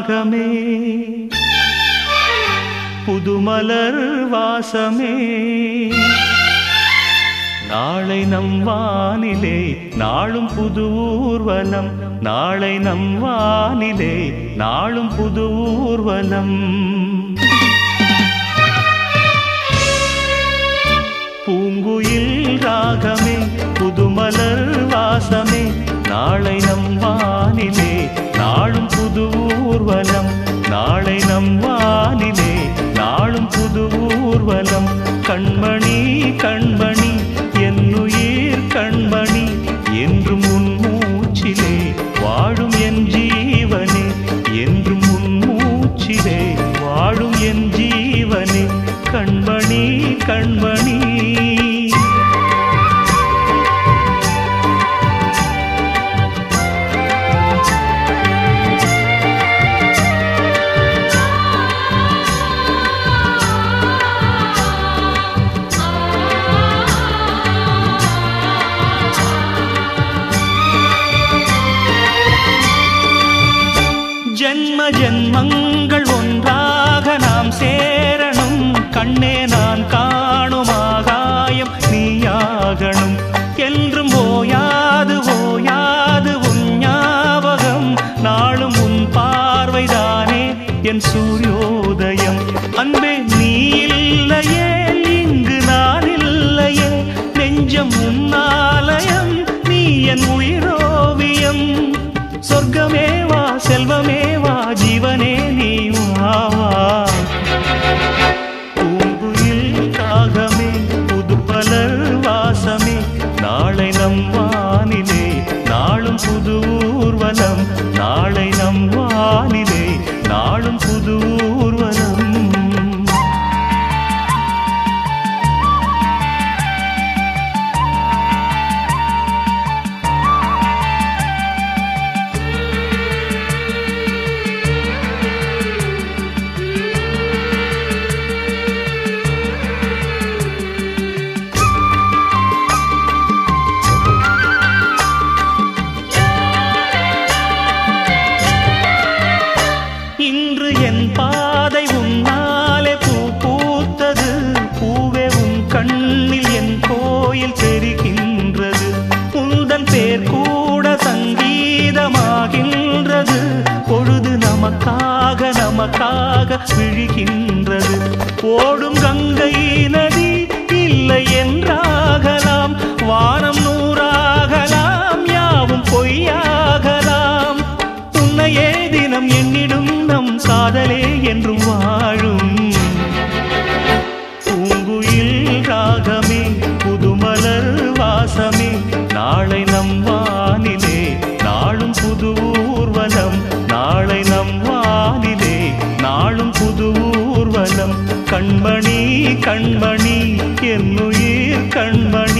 ராகமே புதுமலர் வாசமே நாளை நம் வானிலே நாளும் புது ஊர்வலம் நாளை நம் வானிலே நாளும் புது ஊர்வலம் பூங்குயில் ராகமே புதுமலர் வாசமே நாளை நம் வானிலே நாளும் புது ஊர்வலம் நாளை நம் வானிலே நாளும் புது ஊர்வலம் கண்மணி கண்மணி என்னுயிர் கண்மணி என்றும் உன் மூச்சிலே வாழும் என் ஜீவனே என்றும் உன் மூச்சிலே வாழும் என் ஜீவனே கண்மணி கண்மணி ஜென்ம ஜென்மங்கள் ஒன்றாக நாம் சேரணும் கண்ணே நான் காணும் ஆகாயம் நீயாகணும் என்றும் ஓயாது ஓயாது உன் ஞாபகம் நாளும் உன் பார்வைதானே என் சூரியோதயம் அன்பே நீ இல்லையே இங்கு நான் இல்லையே நெஞ்சம் உன்னாலயம் நீ என் உயிரோவியம் சொர்க்கமே வா செல்வமே வா ஜீவனே நீ வா வா பூங்குயில் காகமே புதுப்பலர் வாசமே நாளை நம் வானிலே நாளும் புது ஊர்வலம் நாளை நம் வானிலே நாளும் புது ஊர்வலம் இன்று என் பாதை உன்னாலே பூ பூத்தது பூவே உன் கண்ணில் என் கோயில் தெரிகின்றது உந்தன் பேர் கூட சங்கீதமாகின்றது பொழுது நமக்காக நமக்காக விழுகின்றது ஓடும் கங்கை நதி இல்லை என்றாகலாம் வானம் நூறாகலாம் யாவும் பொய்யாகலாம் உன்னையே தினம் எண்ணிடும் நம் காதலே என்றும் வாழும் பூங்குயில் ராகமே புதுமலர் வாசமே நாளை நம் வானிலே நாளும் புது ஊர்வலம் நாளை நம் வானிலே நாளும் புது ஊர்வலம் கண்மணி கண்மணி என்னுயிர் கண்மணி